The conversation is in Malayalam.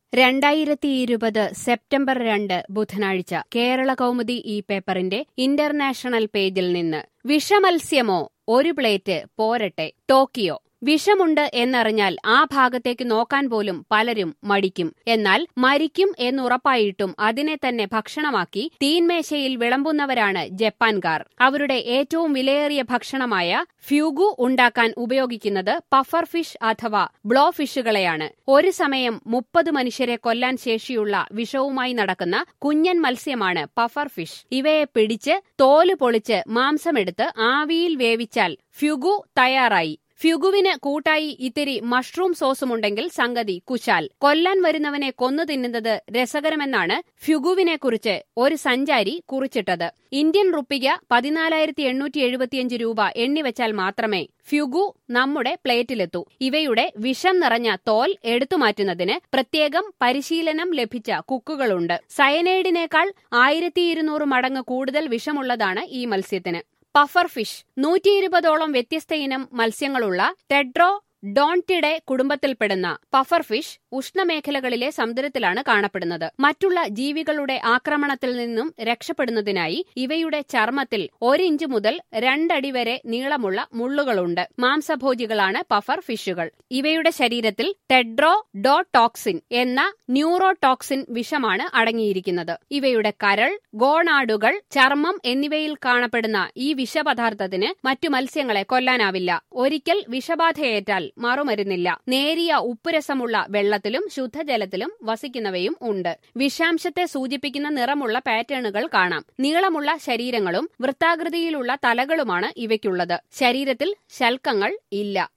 രണ്ടായിരത്തി ഇരുപത് സെപ്റ്റംബർ രണ്ട് ബുധനാഴ്ച കേരള കൗമുദി ഈ പേപ്പറിന്റെ ഇന്റർനാഷണൽ പേജിൽ നിന്ന് വിഷമത്സ്യമോ ഒരു പ്ലേറ്റ് പോരട്ടെ ടോക്കിയോ വിഷമുണ്ട് എന്നറിഞ്ഞാൽ ആ ഭാഗത്തേക്ക് നോക്കാൻ പോലും പലരും മടിക്കും എന്നാൽ മരിക്കും എന്നുറപ്പായിട്ടും അതിനെ തന്നെ ഭക്ഷണമാക്കി തീൻമേശയിൽ വിളമ്പുന്നവരാണ് ജപ്പാൻകാർ അവരുടെ ഏറ്റവും വിലയേറിയ ഭക്ഷണമായ ഫ്യൂഗു ഉണ്ടാക്കാൻ ഉപയോഗിക്കുന്നത് പഫർ ഫിഷ് അഥവാ ബ്ലോ ഫിഷുകളെയാണ് ഒരു സമയം മുപ്പത് മനുഷ്യരെ കൊല്ലാൻ ശേഷിയുള്ള വിഷവുമായി നടക്കുന്ന കുഞ്ഞൻ മത്സ്യമാണ് പഫർ ഫിഷ് ഇവയെ പിടിച്ച് തോല് പൊളിച്ച് മാംസമെടുത്ത് ആവിയിൽ വേവിച്ചാൽ ഫ്യുഗു തയ്യാറായി ഫ്യുഗുവിന് കൂട്ടായി ഇത്തിരി മഷ്റൂം സോസുമുണ്ടെങ്കിൽ സംഗതി കുശാൽ കൊല്ലാൻ വരുന്നവനെ കൊന്നു തിന്നുന്നത് രസകരമെന്നാണ് ഫ്യുഗുവിനെക്കുറിച്ച് ഒരു സഞ്ചാരി കുറിച്ചിട്ടത് ഇന്ത്യൻ റുപ്പിക പതിനാലായിരത്തി എണ്ണൂറ്റി എഴുപത്തിയഞ്ച് രൂപ എണ്ണിവെച്ചാൽ മാത്രമേ ഫ്യുഗു നമ്മുടെ പ്ലേറ്റിലെത്തൂ ഇവയുടെ വിഷം നിറഞ്ഞ തോൽ എടുത്തുമാറ്റുന്നതിന് പ്രത്യേകം പരിശീലനം ലഭിച്ച കുക്കുകളുണ്ട് സയനൈഡിനേക്കാൾ ആയിരത്തി ഇരുന്നൂറ് മടങ്ങ് കൂടുതൽ വിഷമുള്ളതാണ് ഈ മത്സ്യത്തിന് പഫർ ഫിഷ് നൂറ്റി ഇരുപതോളം വ്യത്യസ്ത ഇനം മത്സ്യങ്ങളുള്ള ടെഡ്രോ ഡോൺറ്റിഡെ കുടുംബത്തിൽപ്പെടുന്ന പഫർ ഫിഷ് ഉഷ്ണമേഖലകളിലെ സമുദ്രത്തിലാണ് കാണപ്പെടുന്നത് മറ്റുള്ള ജീവികളുടെ ആക്രമണത്തിൽ നിന്നും രക്ഷപ്പെടുന്നതിനായി ഇവയുടെ ചർമ്മത്തിൽ ഒരിഞ്ച് മുതൽ രണ്ടടി വരെ നീളമുള്ള മുള്ളുകളുണ്ട് മാംസഭോജികളാണ് പഫർ ഫിഷുകൾ ഇവയുടെ ശരീരത്തിൽ ടെഡ്രോ ഡോടോക്സിൻ എന്ന ന്യൂറോടോക്സിൻ വിഷമാണ് അടങ്ങിയിരിക്കുന്നത് ഇവയുടെ കരൾ ഗോണാടുകൾ ചർമ്മം എന്നിവയിൽ കാണപ്പെടുന്ന ഈ വിഷപദാർത്ഥത്തിന് മറ്റു മത്സ്യങ്ങളെ കൊല്ലാനാവില്ല ഒരിക്കൽ വിഷബാധയേറ്റാൽ മറുമരുന്നില്ല നേരിയ ഉപ്പുരസമുള്ള വെള്ളത്തിലും ശുദ്ധജലത്തിലും വസിക്കുന്നവയും ഉണ്ട് വിഷാംശത്തെ സൂചിപ്പിക്കുന്ന നിറമുള്ള പാറ്റേണുകൾ കാണാം നീളമുള്ള ശരീരങ്ങളും വൃത്താകൃതിയിലുള്ള തലകളുമാണ് ഇവയ്ക്കുള്ളത് ശരീരത്തിൽ ശൽക്കങ്ങൾ ഇല്ല